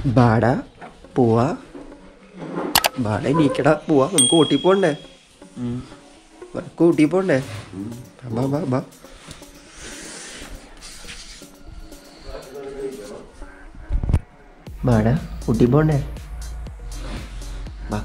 ബാടാ പോവാ ബാട എണീക്കടാ പോവാ നമുക്ക് ഊട്ടി പോണ്ടേ നമുക്ക് ഊട്ടി പോണ്ടേ ബാ ബാ ബാ ബാടാ ഊട്ടി പോണ്ടേ ബാ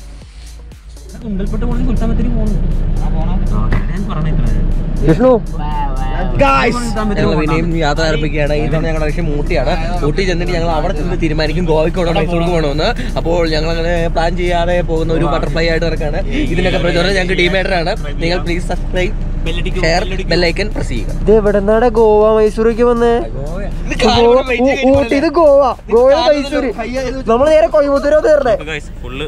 വിഷ്ണു ഞങ്ങൾ പിന്നെയും യാത്ര ആരംഭിക്കുകയാണ് ഈ തവണ ഞങ്ങളുടെ ലക്ഷ്യം ഊട്ടിയാണ് ഊട്ടി ചെന്നിട്ട് ഞങ്ങൾ അവിടെ ചെന്ന് തീരുമാനിക്കും ഗോവയ്ക്ക് വേണോ മൈസൂർക്ക് വേണമെന്ന് അപ്പോൾ ഞങ്ങൾ അങ്ങനെ പ്ലാൻ ചെയ്യാതെ പോകുന്ന ഒരു ബട്ടർഫ്ലൈ ആയിട്ട് നടക്കാണ് ഇതിനൊക്കെ പ്രചോദനം ഞങ്ങൾക്ക് ടീമേറ്റർ ആണ് നിങ്ങൾ please subscribe share bell icon press ചെയ്യുക ഇത് എവിടെ നിന്നാണ് ഗോവ മൈസൂർക്ക് വന്നേ ഗോവ ഊ- ഊട്ടി ഇത് ഗോവ ഗോവ മൈസൂര് നമ്മൾ നേരെ കോയമ്പത്തൂരോ തീർന്നേ ഫുള്ള്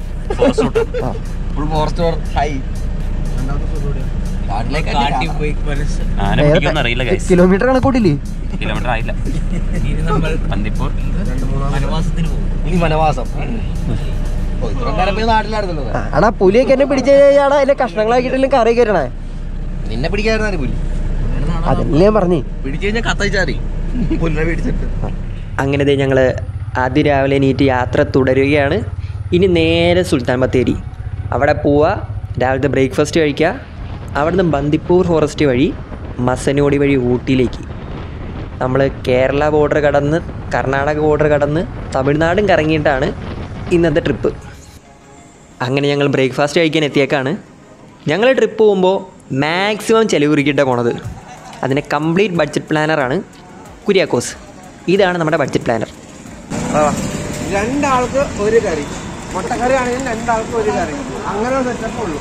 ഫുൾ ഫോറസ്റ്റ് ഹൈ കാട്ടിലേക്ക് പോയി ആന പിടിക്കുമെന്ന് അറിയില്ല ഗൈസ് കിലോമീറ്റർ കണക്കൂട്ടില്ലേ കിലോമീറ്റർ ആയില്ല ബന്ദിപ്പൂർ ഇനി വനവാസം ഓ ഇത്രയും കാലം പോയി നാട്ടിലായിരുന്നല്ലോ ആ, ആടാ പുലിയൊക്കെ എന്നെ പിടിച്ചു കഴിഞ്ഞാൽ അതിന്റെ കഷ്ണങ്ങളാക്കിയിട്ടില്ല കറി കയറണേ നിന്നെ പിടിക്കായിരുന്നു പുലി അതല്ലേ ഞാൻ പറഞ്ഞു പിടിച്ചു കഴിഞ്ഞാൽ കത്തയച്ചാറി പുല്ലിനെ പിടിച്ചിട്ട് അങ്ങനെ ദേ ഞങ്ങൾ അതിരാവിലെ എണീറ്റ് യാത്ര തുടരുകയാണ് ഇനി നേരെ സുൽത്താൻ ബത്തേരി അവിടെ പോവുക രാവിലത്തെ ബ്രേക്ക്ഫാസ്റ്റ് കഴിക്കുക അവിടുന്ന് ബന്ദിപ്പൂർ ഫോറസ്റ്റ് വഴി മസനോടി വഴി ഊട്ടിയിലേക്ക് നമ്മൾ കേരള ബോർഡർ കടന്ന് കർണാടക ബോർഡർ കടന്ന് തമിഴ്നാടും കറങ്ങിയിട്ടാണ് ഇന്നത്തെ ട്രിപ്പ് അങ്ങനെ ഞങ്ങൾ ബ്രേക്ക്ഫാസ്റ്റ് കഴിക്കാൻ എത്തിയേക്കാണ് ഞങ്ങൾ ട്രിപ്പ് പോകുമ്പോൾ മാക്സിമം ചിലവ് കുറിക്കിട്ടാണ് പോണത് അതിൻ്റെ കംപ്ലീറ്റ് ബഡ്ജറ്റ് പ്ലാനറാണ് കുര്യാക്കോസ് ഇതാണ് നമ്മുടെ ബഡ്ജറ്റ് പ്ലാനർ രണ്ടാൾക്ക് ഒരു കറി മുട്ടക്കറി ആണെങ്കിൽ രണ്ടാൾക്ക് ഒരു കറി അങ്ങനെ ഒരു സെറ്റപ്പ് ഉള്ളൂ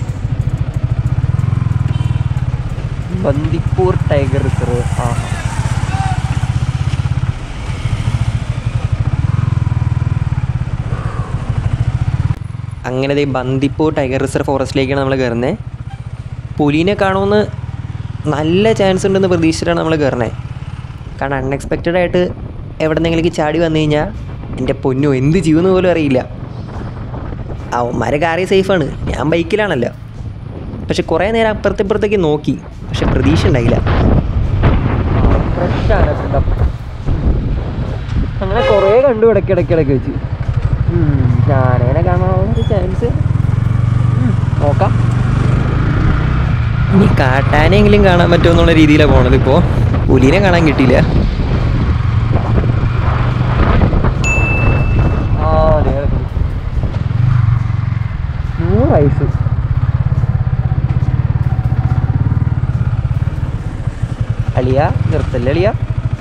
ബന്ദിപ്പൂർ ടൈഗർ റിസർവ് ആ അങ്ങനെ ദേ ബന്ദിപ്പൂർ ടൈഗർ റിസർവ് ഫോറസ്റ്റിലേക്കാണ് നമ്മൾ കയറുന്നത് പുലിനെ കാണുമെന്ന് നല്ല ചാൻസ് ഉണ്ടെന്ന് പ്രതീക്ഷിച്ചിട്ടാണ് നമ്മൾ കയറുന്നത് കാരണം അൺഎക്സ്പെക്റ്റഡ് ആയിട്ട് എവിടെന്നെങ്കിലും ചാടി വന്നു കഴിഞ്ഞാൽ എൻ്റെ പൊന്നോ എന്ത് ചെയ്യുമെന്ന് പോലും അറിയില്ല അവന്മാരെ കാറി സേഫാണ് ഞാൻ ബൈക്കിലാണല്ലോ പക്ഷെ കുറേ നേരം അപ്പുറത്തെ ഇപ്പുറത്തേക്ക് നോക്കി പക്ഷെ പ്രതീക്ഷ ഉണ്ടായില്ല അങ്ങനെ കുറേ കണ്ടു ഇടയ്ക്ക് ഇടയ്ക്ക് ഇടയ്ക്ക് വെച്ച് ഞാനേനെ കാണാവുന്ന ചാൻസ് നോക്കാം ഇനി കാട്ടാനെങ്കിലും കാണാൻ പറ്റുമോ എന്നുള്ള രീതിയിലാണ് പോണത് ഇപ്പോൾ പുലിനെ കാണാൻ കിട്ടിയില്ല ആ അതെ നൂറ് വയസ്സ് അളിയ നിർത്തല്ലേ അളിയ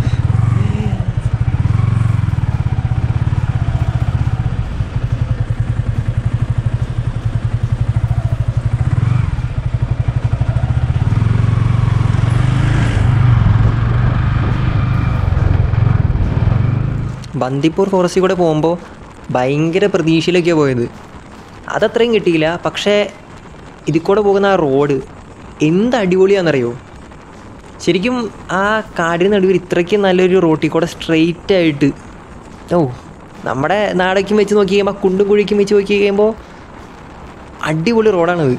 ബന്ദിപ്പൂർ ഫോറസ്റ്റിൽ കൂടെ പോകുമ്പോൾ ഭയങ്കര പ്രതീക്ഷയിലൊക്കെയാണ് പോയത് അതത്രയും കിട്ടിയില്ല പക്ഷേ ഇതിൽ കൂടെ പോകുന്ന ആ റോഡ് എന്ത് അടിപൊളിയാണെന്നറിയോ ശരിക്കും ആ കാടിന് നടുവിൽ ഇത്രയ്ക്ക് നല്ലൊരു റോട്ടിൽ കൂടെ സ്ട്രെയിറ്റ് ആയിട്ട് ഓ നമ്മുടെ നാടൊക്കെ വെച്ച് നോക്കി കഴിയുമ്പോൾ കുണ്ടും കുഴിക്കും വെച്ച് നോക്കി കഴിയുമ്പോൾ അടിപൊളി റോഡാണത്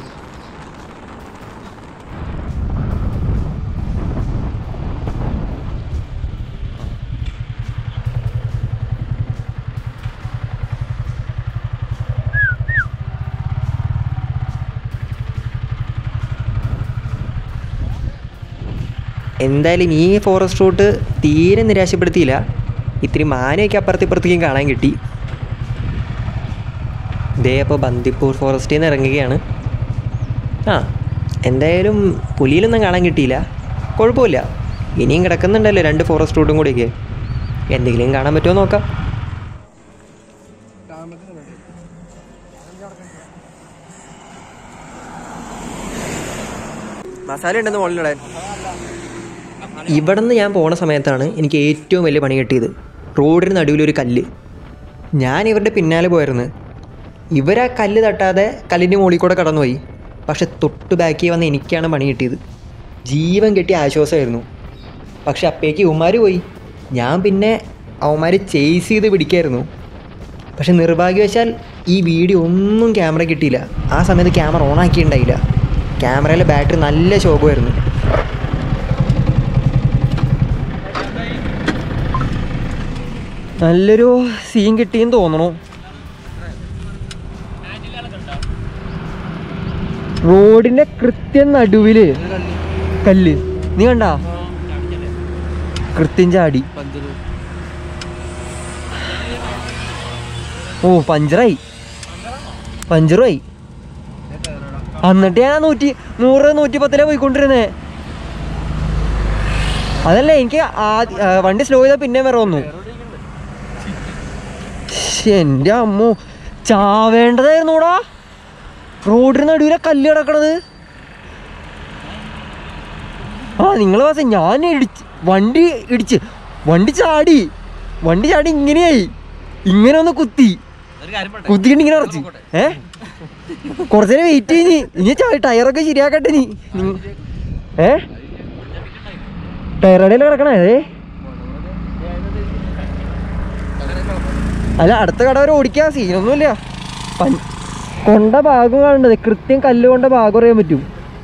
എന്തായാലും ഈ ഫോറസ്റ്റ് റൂട്ട് തീരെ നിരാശപ്പെടുത്തിയില്ല ഇത്തിരി മാനയൊക്കെ അപ്പുറത്ത് ഇപ്പുറത്തേക്കും കാണാൻ കിട്ടി ദേ അപ്പോൾ ബന്ദിപ്പൂർ ഫോറസ്റ്റിൽ നിന്ന് ഇറങ്ങുകയാണ് ആ എന്തായാലും പുലിയിലൊന്നും കാണാൻ കിട്ടിയില്ല കുഴപ്പമില്ല ഇനിയും കിടക്കുന്നുണ്ടല്ലോ രണ്ട് ഫോറസ്റ്റ് റൂട്ടും കൂടിയൊക്കെ എന്തെങ്കിലും കാണാൻ പറ്റുമോ നോക്കാം മസാല ഉണ്ടെന്ന് മുകളിലിടാൻ ഇവിടെ നിന്ന് ഞാൻ പോണ സമയത്താണ് എനിക്ക് ഏറ്റവും വലിയ പണി കിട്ടിയത് റോഡിന് നടുവിലൊരു കല്ല് ഞാൻ ഇവരുടെ പിന്നാലെ പോയിരുന്നു ഇവരാ കല്ല് തട്ടാതെ കല്ലിൻ്റെ മുകളിൽ കൂടെ കടന്നുപോയി പക്ഷെ തൊട്ട് ബാക്കിൽ വന്ന് എനിക്കാണ് പണി കിട്ടിയത് ജീവൻ കെട്ടിയ ആശ്വാസമായിരുന്നു പക്ഷെ അപ്പേക്ക് ഉമാർ പോയി ഞാൻ പിന്നെ അവന്മാർ ചേസ് ചെയ്ത് പിടിക്കായിരുന്നു പക്ഷെ നിർഭാഗ്യവശാൽ ഈ വീഡിയോ ഒന്നും ക്യാമറ കിട്ടിയില്ല ആ സമയത്ത് ക്യാമറ ഓൺ ആക്കിയിട്ടുണ്ടായില്ല ക്യാമറയിലെ ബാറ്ററി നല്ല ശോകമായിരുന്നു നല്ലൊരു സീൻ കിട്ടിയെന്ന് തോന്നണു റോഡിന്റെ കൃത്യം നടുവില് കല്ല് നീ കണ്ടാ കൃത്യം ചാടി ഓ പഞ്ചറായി പഞ്ചറായി എന്നിട്ട് ഞാൻ നൂറ്റി നൂറ് നൂറ്റി പത്തിലാ പോയിക്കൊണ്ടിരുന്നേ അതല്ല എനിക്ക് ആദ്യ ആ, വണ്ടി സ്ലോ ചെയ്താൽ പിന്നെ വേറെ വന്നു ശ്ശെ, എൻ്റെ അമ്മോ ചാവേണ്ടതായിരുന്നൂടാ റോഡിന് നടുവിലെ കല്ല് കിടക്കണത് ആ നിങ്ങൾ വാസ ഞാൻ ഇടിച്ച് വണ്ടി ഇടിച്ച് വണ്ടി ചാടി വണ്ടി ചാടി ഇങ്ങനെയായി ഇങ്ങനെ ഒന്ന് കുത്തി കുത്തിയിട്ട് ഇങ്ങനെ ഉറച്ച് ഏ കുറച്ചു നേരം വെയിറ്റ് ചെയ്ഞ്ഞ് ഇനി ചാ- ടയറൊക്കെ ശരിയാക്കട്ടെ നീ നിങ്ങ- ഏ ടയറടയിൽ കിടക്കണേ ഏ അല്ല അടുത്ത കട വരെ ഓടിക്കാൻ സീനൊന്നുമില്ല പൻ- കൊണ്ട ഭാഗം കാണേണ്ടത് കൃത്യം കല്ല് കൊണ്ട ഭാഗം അറിയാൻ പറ്റും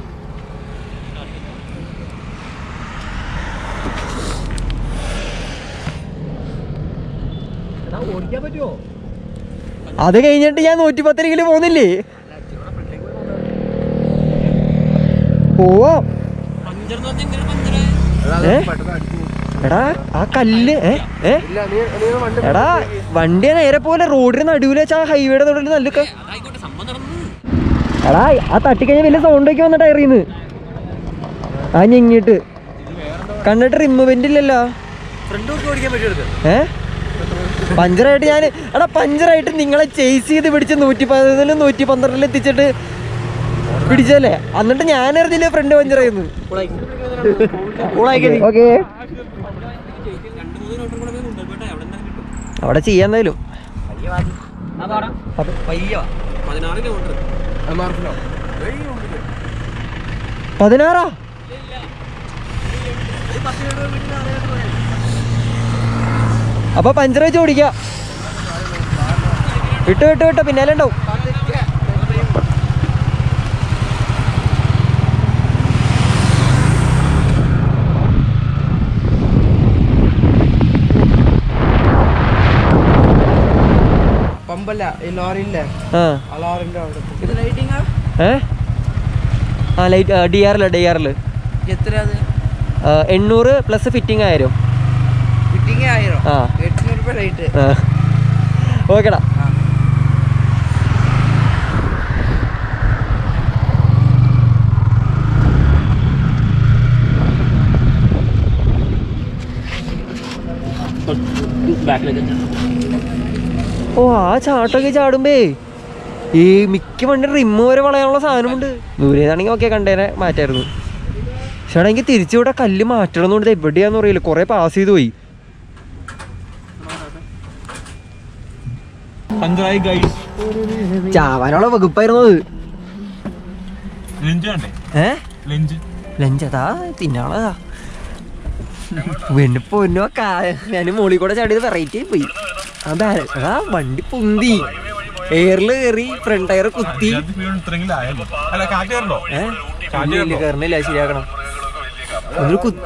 അത് കഴിഞ്ഞിട്ട് ഞാൻ നൂറ്റി പത്തിലെങ്കിലും പോകുന്നില്ലേ പോവാം ഏ? എടാ ആ കല്ല് ഏ ഏ എടാ വണ്ടി നേരെ പോലെ റോഡിന് നടുവിൽ വെച്ചാ ആ ഹൈവേയുടെ നടുവിൽ നല്ല ക- എടാ ആ തട്ടിക്കഴിഞ്ഞ വലിയ സൗണ്ട് ഒക്കെ വന്ന ടയറിന്ന് ആ ഞെങ്ങിട്ട് കണ്ടിട്ട് റിമ്മ് വെന്റ് ഇല്ലല്ലോ ഏ പഞ്ചറായിട്ട് ഞാൻ എടാ പഞ്ചറായിട്ട് നിങ്ങളെ ചേസ് ചെയ്ത് പിടിച്ച് നൂറ്റി പതിനൊന്നിലും നൂറ്റി പന്ത്രണ്ടിലും എത്തിച്ചിട്ട് പിടിച്ചല്ലേ എന്നിട്ട് ഞാൻ അറിഞ്ഞില്ലേ ഫ്രണ്ട് പഞ്ചറായിരുന്നു ഓക്കേ അവിടെ ചെയ്യാൻ എന്തായാലും പതിനാറാ അപ്പൊ പഞ്ചർ വെച്ച് ഓടിക്ക വിട്ടു വിട്ടു വിട്ടു പിന്നാലെ ഉണ്ടാവും പമ്പല്ല ഈ ലോറിയില്ലേ ആ ആ ലോറിന്റെ അവിടെ ഏ ആ ലൈറ്റ് ഡി ആറില് ഡി ആറില് എത്ര അത് എണ്ണൂറ് പ്ലസ് ഫിറ്റിംഗ് ആയിരം ഫിറ്റിംഗ് ആയിരം ആ എട്ടുനൂറ് രൂപ റേറ്റ് ആ ഓക്കെടാ ഓ ആ ചാട്ടൊക്കെ ചാടുമ്പേ ഈ മിക്ക വണ്ടി റിമ്മ് വരെ വളയാനുള്ള സാധനമുണ്ട് ദൂരേതാണെങ്കിൽ ഓക്കെ കണ്ടേനെ മാറ്റായിരുന്നു പക്ഷേ എനിക്ക് തിരിച്ചിവിടെ കല്ല് മാറ്റണമെന്നുണ്ട് ഇത് എവിടെയാന്ന് അറിയില്ല കുറെ പാസ് ചെയ്ത് പോയി പഞ്ചറായി ഗൈസ് ചാവാനുള്ള വകുപ്പായിരുന്നു അത് ലെഞ്ച് വേണ്ടേ ഏ ലെഞ്ച് ലഞ്ചതാ തിന്നാളതാ പിന്നെ പൊന്നോ കാ ഞാൻ മോളിൽ കൂടെ ചാടിയത് വെറൈറ്റി ആയി പോയി അതാ ആ വണ്ടി പൊന്തി എയറിൽ കയറി ഫ്രണ്ട് ടയർ കുത്തി ഇത്രയെങ്കിലും ആയല്ലോ അല്ല കാറ്റ് കയറണ്ടോ ഏ ഇല്ല, ഇല്ല കയറണില്ല ശരിയാക്കണം എന്നിട്ട് കുത്തി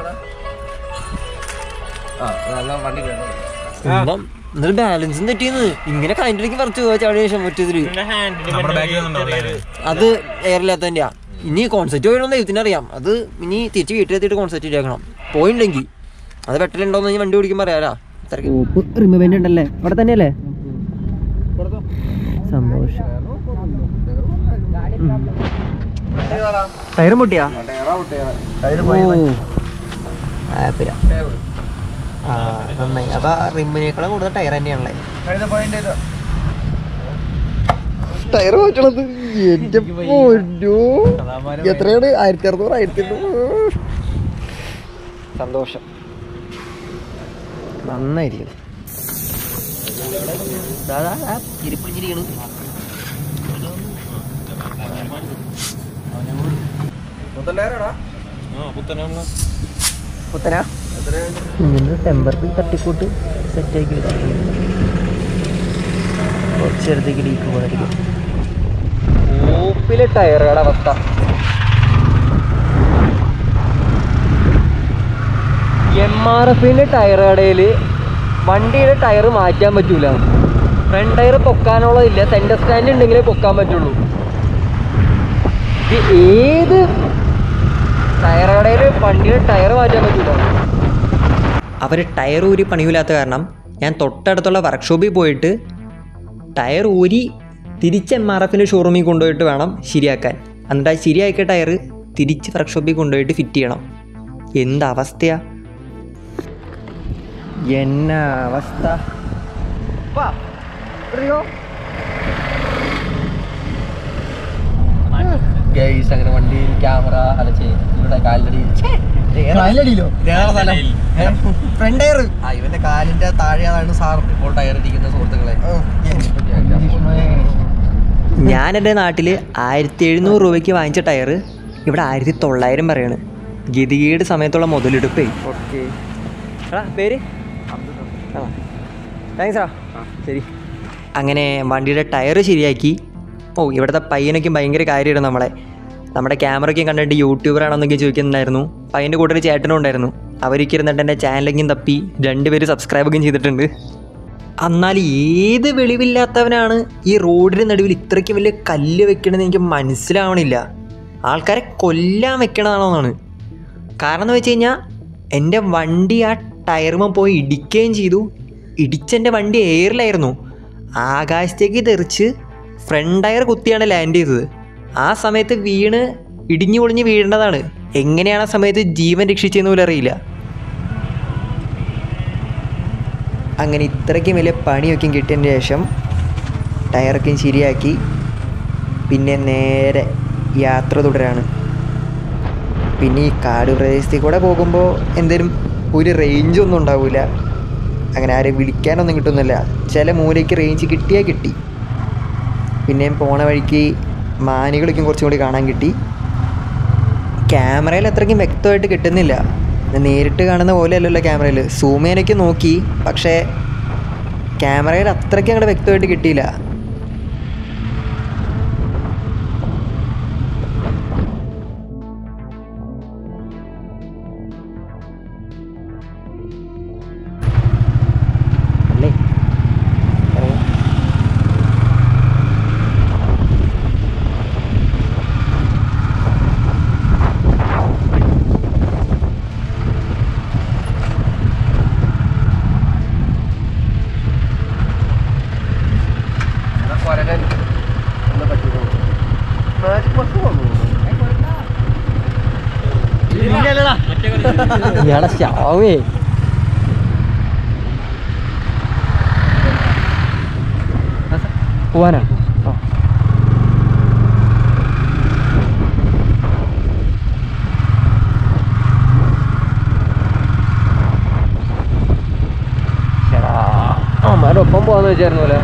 വണ്ടി ഉമ്മ, എന്നിട്ട് ബാലൻസും തെറ്റിയെന്ന് ഇങ്ങനെ കഴിഞ്ഞിടയ്ക്ക് പറിച്ചു പോവാ ചാടിയ ശേഷം മറ്റേതില് നമ്മുടെ ബാക്കിൽ അത് എയറില്ലാത്തതിൻ്റെയാ ഇനി കോൺസെപ്റ്റ് പോയണമെന്ന് ദൈവത്തിന് അറിയാം അത് ഇനി തിരിച്ച് വീട്ടിലെത്തിയിട്ട് കോൺസെപ്റ്റ് ഇരിക്കണം പോയിണ്ടെങ്കിൽ അത് പെട്ടലുണ്ടോന്ന് ഇനി വണ്ടി ഓടിക്കുമ്പോൾ അറിയാലോ റിമൂവ്മെന്റ് ഉണ്ടല്ലേ ഇവിടെ തന്നെയല്ലേ സന്തോഷം ടയർ പൊട്ടിയാ ആപ്പില ആ നന്നായി അപ്പൊ റിമ്മിനേക്കാളും കൂടുതൽ ടയർ തന്നെയാണല്ലേ ടയർ മാറ്റണത് എന്റെ പൊന്നോ എത്രയാണ് ആയിരത്തി അറുന്നൂറ് ആയിരത്തി എണ്ണൂറ് സന്തോഷം നന്നായിരിക്കും ദാ, ദാ, ദാ, ഇരിപ്പിടിഞ്ഞിരിക്കണ്. പുത്തനാ ഇങ്ങനെ ടെമ്പറിൽ തട്ടിക്കൂട്ട് സെറ്റാക്കി വെച്ചിട്ടുണ്ട് കുറച്ചേരത്തേക്ക് ലീക്ക് പോകാതിരിക്കും ഓപ്പിലെ ടയറുകളുടെ അവസ്ഥ എം ആർ എഫിന്റെ ടയർ കടയിൽ വണ്ടിയുടെ ടയർ മാറ്റാൻ പറ്റൂല ഫ്രണ്ട് ടയർ പൊക്കാനുള്ളതില്ല സെൻറ്റർ സ്റ്റാൻഡ് ഉണ്ടെങ്കിലേ പൊക്കാൻ പറ്റുള്ളൂ ഇത് ഏത് ടയർ കടയിൽ വണ്ടിയുടെ ടയർ മാറ്റാൻ പറ്റൂല അവർ ടയർ ഊരി പണിയില്ലാത്ത കാരണം ഞാൻ തൊട്ടടുത്തുള്ള വർക്ക്ഷോപ്പിൽ പോയിട്ട് ടയർ ഊരി തിരിച്ച് എം ആർ എഫിൻ്റെ ഷോറൂമിൽ കൊണ്ടുപോയിട്ട് വേണം ശരിയാക്കാൻ എന്നിട്ട് ആ ശരിയാക്കിയ ടയർ തിരിച്ച് വർക്ക്ഷോപ്പിൽ കൊണ്ടുപോയിട്ട് ഫിറ്റ് ചെയ്യണം എന്ത് അവസ്ഥയാ എന്നാ അവസ്ഥ ഗൈസ് അങ്ങനെ വണ്ടിയിൽ ക്യാമറ അലച്ചേ ഇവിടെ കാലിലടി ഫ്രണ്ട് ടയർ ആ ഇവന്റെ കാലിന്റെ താഴെയാണ് സാർ ഇപ്പോൾ ടയർ ഇരിക്കുന്ന സുഹൃത്തുക്കളെ ഞാൻ എൻ്റെ നാട്ടിൽ ആയിരത്തി എഴുന്നൂറ് രൂപയ്ക്ക് വാങ്ങിച്ച ടയർ ഇവിടെ ആയിരത്തി തൊള്ളായിരം പറയാണ് ഗതികേട് സമയത്തുള്ള മുതലെടുപ്പേ ഓക്കെ എടാ പേര് ആ താങ്ക്സ് ആ ശരി അങ്ങനെ വണ്ടിയുടെ ടയർ ശരിയാക്കി ഓ ഇവിടുത്തെ പയ്യനൊക്കെ ഭയങ്കര കാര്യമായിരുന്നു നമ്മളെ നമ്മുടെ ക്യാമറയ്ക്കും കണ്ടിട്ട് യൂട്യൂബറാണെന്നൊക്കെ ചോദിക്കുന്നുണ്ടായിരുന്നു പയ്യൻ്റെ കൂടെ ഒരു ചേട്ടനും ഉണ്ടായിരുന്നു അവരൊക്കെ ഇരുന്നിട്ട് എൻ്റെ ചാനലിലേക്കും തപ്പി രണ്ടുപേര് സബ്സ്ക്രൈബൊക്കെയും ചെയ്തിട്ടുണ്ട് എന്നാൽ ഏത് വെളിവില്ലാത്തവനാണ് ഈ റോഡിന് നടുവിൽ ഇത്രയ്ക്ക് വലിയ കല്ല് വെക്കണമെന്ന് എനിക്ക് മനസ്സിലാവണില്ല ആൾക്കാരെ കൊല്ലാൻ വെക്കണതാണോന്നാണ് കാരണം എന്ന് വെച്ച് കഴിഞ്ഞാൽ എൻ്റെ വണ്ടി ആ ടയറുമ പോയി ഇടിക്കുകയും ചെയ്തു ഇടിച്ചെൻ്റെ വണ്ടി എയറിലായിരുന്നു ആകാശത്തേക്ക് തെറിച്ച് ഫ്രണ്ട് ടയർ കുത്തിയാണ് ലാൻഡ് ചെയ്തത് ആ സമയത്ത് വീണ് ഇടിഞ്ഞു പൊളിഞ്ഞ് വീഴേണ്ടതാണ് എങ്ങനെയാണ് ആ സമയത്ത് ജീവൻ രക്ഷിച്ചതെന്ന് പോലും അറിയില്ല അങ്ങനെ ഇത്രയ്ക്കും വലിയ പണിയൊക്കെ കിട്ടിയതിന് ശേഷം ടയറൊക്കെ ശരിയാക്കി പിന്നെ നേരെ യാത്ര തുടരാണ് പിന്നെ ഈ കാട് പ്രദേശത്തിൽ കൂടെ പോകുമ്പോൾ എന്തേലും ഒരു റേഞ്ചൊന്നും ഉണ്ടാവില്ല അങ്ങനെ ആരെയും വിളിക്കാനൊന്നും കിട്ടുന്നില്ല ചില മൂലയ്ക്ക് റേഞ്ച് കിട്ടിയാൽ കിട്ടി പിന്നെയും പോണ വഴിക്ക് മാനുകളൊക്കെ കുറച്ചും കൂടി കാണാൻ കിട്ടി ക്യാമറയിൽ അത്രയ്ക്കും വ്യക്തമായിട്ട് കിട്ടുന്നില്ല ഞാൻ നേരിട്ട് കാണുന്ന പോലെ അല്ലല്ലോ ക്യാമറയിൽ സൂം ചെയ്യാനൊക്കെ നോക്കി പക്ഷേ ക്യാമറയിൽ അത്രയ്ക്ക് അങ്ങോട്ട് വ്യക്തമായിട്ട് കിട്ടിയില്ല അല്ലേ പറയാം ഇയാളെ ശാവേ പോവാനാ ആ. ശ്ശെടാ. അവന്മാരുടെ ഒപ്പം പോവാന്ന് വെച്ചായിരുന്നു പോലെ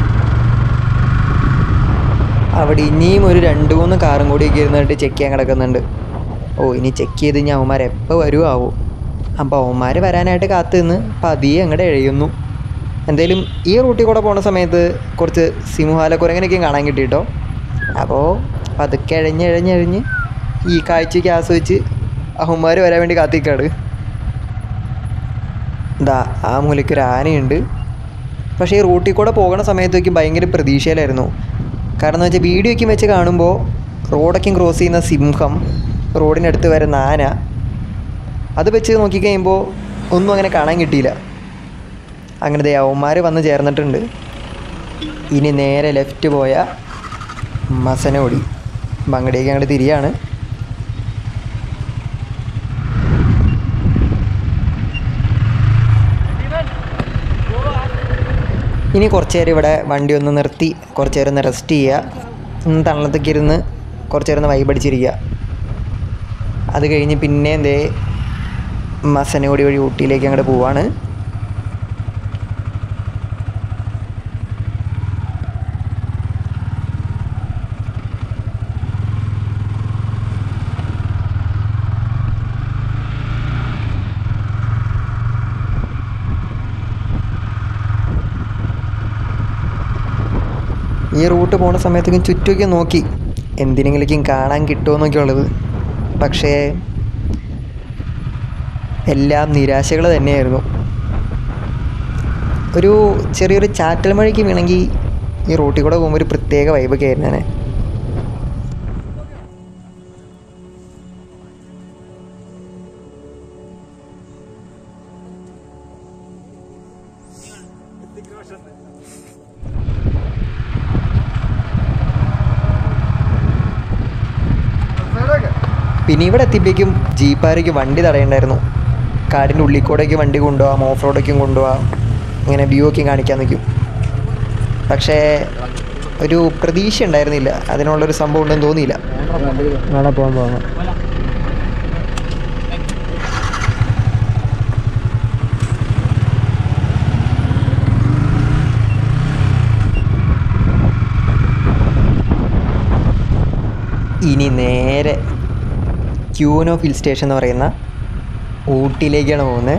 അവിടെ ഇനിയും ഒരു രണ്ട് മൂന്ന് കാറും കൂടിയൊക്കെ ഇരുന്നിട്ട് ചെക്ക് ചെയ്യാൻ കിടക്കുന്നുണ്ട് ഓ ഇനി ചെക്ക് ചെയ്ത് ഇനി അവന്മാർ എപ്പോൾ വരുമോ ആവോ അപ്പോൾ അവന്മാർ വരാനായിട്ട് കാത്തു നിന്ന് പതിയെ അങ്ങോട്ട് എഴയുന്നു എന്തായാലും ഈ റൂട്ടിൽ കൂടെ പോണ സമയത്ത് കുറച്ച് സിംഹാലക്കുരങ്ങനൊക്കെയും കാണാൻ കിട്ടിയിട്ടോ അപ്പോൾ പതുക്കെ എഴഞ്ഞ് എഴഞ്ഞെഴഞ്ഞ് ഈ കാഴ്ചയ്ക്ക് ആസ്വദിച്ച് അവന്മാർ വരാൻ വേണ്ടി കാത്തിക്കാണ് ഇതാ ആ മൂലയ്ക്കൊരു ആനയുണ്ട് പക്ഷേ ഈ റൂട്ടിൽ കൂടെ പോകുന്ന സമയത്തേക്ക് ഭയങ്കര പ്രതീക്ഷയിലായിരുന്നു കാരണം എന്ന് വെച്ചാൽ വീഡിയോയ്ക്കും വെച്ച് കാണുമ്പോൾ റോഡൊക്കെ ക്രോസ് ചെയ്യുന്ന സിംഹം റോഡിനടുത്ത് വരുന്ന ആന അത് വെച്ച് നോക്കിക്കഴിയുമ്പോൾ ഒന്നും അങ്ങനെ കാണാൻ കിട്ടിയില്ല അങ്ങനെ ദേ അവന്മാർ വന്ന് ചേർന്നിട്ടുണ്ട് ഇനി നേരെ ലെഫ്റ്റ് പോയ മസനോടി ബങ്ങടിയൊക്കെ അങ്ങോട്ട് തിരിയാണ് ഇനി കുറച്ച് നേരം ഇവിടെ വണ്ടി ഒന്ന് നിർത്തി കുറച്ച് നേരം ഒന്ന് റെസ്റ്റ് ചെയ്യുക ഒന്ന് തണലത്തേക്ക് ഇരുന്ന് കുറച്ച് നേരം ഒന്ന് വൈബടിച്ചിരിക്കുക അത് കഴിഞ്ഞ് പിന്നെ എന്തേ മസനഗുടി വഴി ഊട്ടിയിലേക്ക് അങ്ങോട്ട് പോവാണ് ഈ റൂട്ട് പോണ സമയത്തേക്കും ചുറ്റുമൊക്കെ നോക്കി എന്തിനെങ്കിലേക്കും കാണാൻ കിട്ടുമോ എന്നൊക്കെ ഉള്ളത് പക്ഷേ എല്ലാം നിരാശകൾ തന്നെയായിരുന്നു ഒരു ചെറിയൊരു ചാറ്റൽ മഴയ്ക്ക് വീണെങ്കിൽ ഈ റോട്ടിൽ കൂടെ പോകുമ്പോൾ ഒരു പ്രത്യേക വൈബൊക്കെ ആയിരുന്നു ഞാൻ പിന്നെ ഇവിടെ എത്തിയപ്പോഴേക്കും ജീപ്പാരയ്ക്ക് വണ്ടി തടയണ്ടായിരുന്നു കാടിൻ്റെ ഉള്ളിൽ കൂടെയൊക്കെ വണ്ടി കൊണ്ടുപോകാം ഓഫ് റോഡൊക്കെയും കൊണ്ടുപോകാം ഇങ്ങനെ വ്യൂ ഒക്കെ കാണിക്കാൻ നിൽക്കും പക്ഷേ ഒരു പ്രതീക്ഷ ഉണ്ടായിരുന്നില്ല അതിനുള്ളൊരു സംഭവം ഉണ്ടെന്ന് തോന്നിയില്ല നാളെ പോകാൻ പോകാം ഇനി നേരെ ക്യൂനോ ഹിൽ സ്റ്റേഷൻ എന്ന് പറയുന്ന ഊട്ടിയിലേക്കാണ് പോകുന്നത്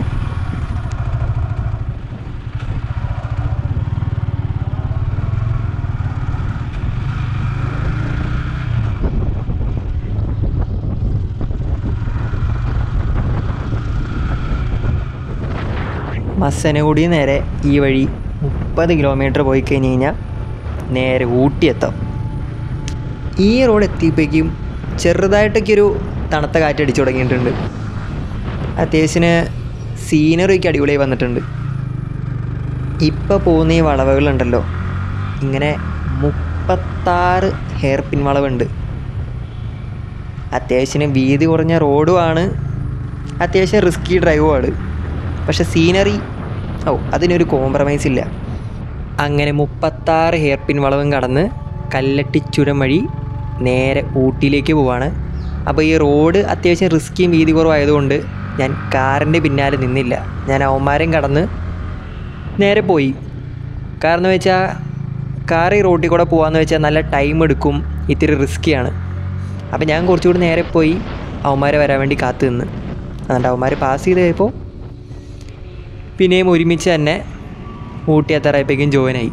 മസനഗുടി നേരെ ഈ വഴി മുപ്പത് കിലോമീറ്റർ പോയി കഴിഞ്ഞ് കഴിഞ്ഞാൽ നേരെ ഊട്ടി എത്താം ഈ റോഡ് എത്തിയപ്പോഴേക്കും ചെറുതായിട്ടൊക്കെ ഒരു തണുത്ത കാറ്റ് അടിച്ചു തുടങ്ങിയിട്ടുണ്ട് അത്യാവശ്യത്തിന് സീനറിയൊക്കെ അടിപൊളിയായി വന്നിട്ടുണ്ട് ഇപ്പോൾ പോകുന്ന ഈ വളവുകളുണ്ടല്ലോ ഇങ്ങനെ മുപ്പത്താറ് ഹെയർ പിൻ വളവുണ്ട് അത്യാവശ്യത്തിന് വീതി കുറഞ്ഞ റോഡുമാണ് അത്യാവശ്യം റിസ്കി ഡ്രൈവുമാണ് പക്ഷെ സീനറി ഓ അതിനൊരു കോംപ്രമൈസ് ഇല്ല അങ്ങനെ മുപ്പത്താറ് ഹെയർ പിൻ വളവും കടന്ന് കല്ലട്ടി ചുരം വഴി നേരെ ഊട്ടിയിലേക്ക് പോവാണ് അപ്പോൾ ഈ റോഡ് അത്യാവശ്യം റിസ്ക്കിയും വീതി കുറവായതുകൊണ്ട് ഞാൻ കാറിൻ്റെ പിന്നാലെ നിന്നില്ല ഞാൻ അവന്മാരും കടന്ന് നേരെ പോയി കാരണം വെച്ചാൽ കാർ ഈ റോട്ടിൽ കൂടെ പോകാമെന്ന് വെച്ചാൽ നല്ല ടൈം എടുക്കും ഇത്തിരി റിസ്ക്കിയാണ് അപ്പോൾ ഞാൻ കുറച്ചുകൂടി നേരെ പോയി അവന്മാരെ വരാൻ വേണ്ടി കാത്തു നിന്ന് എന്നിട്ട് അവന്മാർ പാസ് ചെയ്ത് കഴിയുമ്പോൾ പിന്നെയും ഒരുമിച്ച് തന്നെ ഊട്ടി എത്താറായപ്പോഴേക്കും ജോയിനായി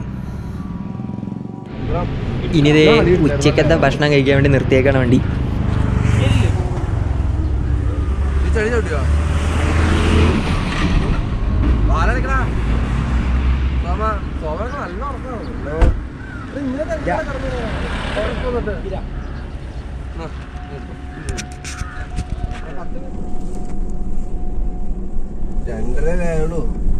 ഇനിതേ ഉച്ചക്കത്തെ ഭക്ഷണം കഴിക്കാൻ വേണ്ടി നിർത്തിയേക്കാണ് വണ്ടി രണ്ടര വേണു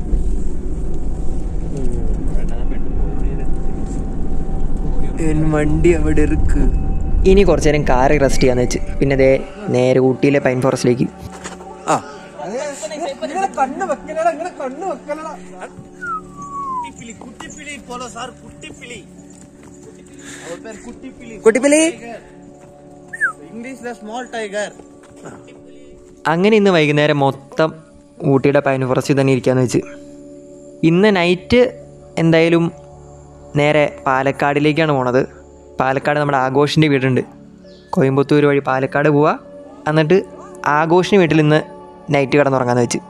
വണ്ടി അവിടെ ഇருக்கு ഇനി കുറച്ച് നേരം കാറ് റെസ്റ്റ് ചെയ്യാന്ന് വെച്ച് പിന്നെ ദേ നേരെ ഊട്ടിയിലെ പൈൻ ഫോറസ്റ്റിലേക്ക് ആ കണ്ണ് വെക്കലടാ ഇങ്ങനെ കണ്ണ് വെക്കലടാ കുട്ടിപ്പലി ഇംഗ്ലീഷിലെ സ്മോൾ ടൈഗർ അങ്ങനെ ഇന്ന് വൈകുന്നേരം മൊത്തം ഊട്ടിയുടെ പൈൻ ഫോറസ്റ്റിൽ തന്നെ ഇരിക്കാന്ന് വെച്ച് ഇന്ന് നൈറ്റ് എന്തായാലും നേരെ പാലക്കാടിലേക്കാണ് പോണത് പാലക്കാട് നമ്മുടെ ആഘോഷിൻ്റെ വീടുണ്ട് കോയമ്പത്തൂർ വഴി പാലക്കാട് പോവാ എന്നിട്ട് ആഘോഷിൻ്റെ വീട്ടിൽ ഇന്ന് നൈറ്റ് കിടന്നുറങ്ങാന്ന് വെച്ച്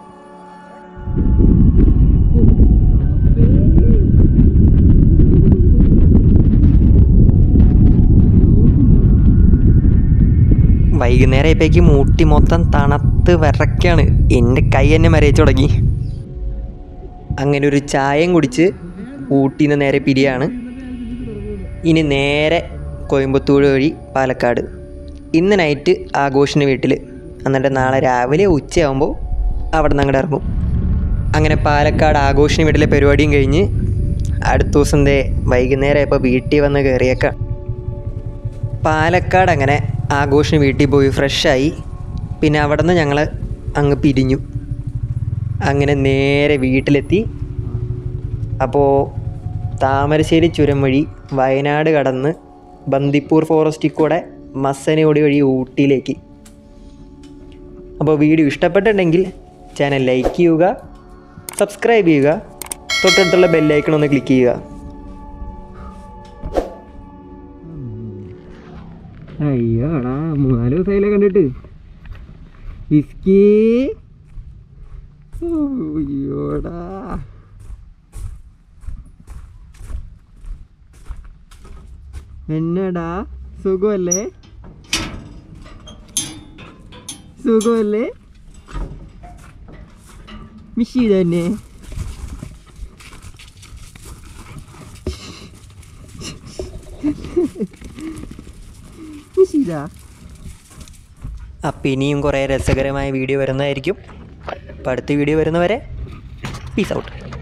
വൈകുന്നേരം ആയപ്പോഴേക്കും ഊട്ടി മൊത്തം തണുത്ത് വിറയ്ക്കാണ് എൻ്റെ കൈ എന്നെ മരയിച്ചു തുടങ്ങി അങ്ങനെ ഒരു ചായയും കുടിച്ച് ഊട്ടിയിൽ നിന്ന് നേരെ പിരിയാണ് ഇനി നേരെ കോയമ്പത്തൂർ വഴി പാലക്കാട് ഇന്ന് നൈറ്റ് ആഘോഷിന് വീട്ടിൽ എന്നിട്ട് നാളെ രാവിലെ ഉച്ചയാകുമ്പോൾ അവിടെ നിന്ന് അങ്ങോട്ട് ഇറങ്ങും അങ്ങനെ പാലക്കാട് ആഘോഷിന് വീട്ടിലെ പരിപാടിയും കഴിഞ്ഞ് അടുത്ത ദിവസം ദേ വൈകുന്നേരം ഇപ്പോൾ വീട്ടിൽ വന്ന് കയറിയേക്കാം പാലക്കാട് അങ്ങനെ ആഘോഷിന് വീട്ടിൽ പോയി ഫ്രഷായി പിന്നെ അവിടെ നിന്ന് ഞങ്ങൾ അങ്ങ് പിരിഞ്ഞു അങ്ങനെ നേരെ വീട്ടിലെത്തി അപ്പോൾ താമരശ്ശേരി ചുരം വഴി വയനാട് കടന്ന് ബന്ദിപ്പൂർ ഫോറസ്റ്റിൽ കൂടെ മസനയോടി വഴി ഊട്ടിയിലേക്ക് അപ്പോൾ വീഡിയോ ഇഷ്ടപ്പെട്ടിട്ടുണ്ടെങ്കിൽ ചാനൽ ലൈക്ക് ചെയ്യുക സബ്സ്ക്രൈബ് ചെയ്യുക തൊട്ടടുത്തുള്ള ബെല്ലൈക്കൺ ഒന്ന് ക്ലിക്ക് ചെയ്യുക അയ്യോടാ മൂന്നാല് ദിവസമായില്ലേ കണ്ടിട്ട് ഇസ്കി അയ്യോടാ എന്നടാ സുഖമല്ലേ സുഖമല്ലേ മിഷ് ചെയ്ത തന്നെ അപ്പം ഇനിയും കുറേ രസകരമായ വീഡിയോ വരുന്നതായിരിക്കും അപ്പം അടുത്ത വീഡിയോ വരുന്നവരെ പീസ് ഔട്ട്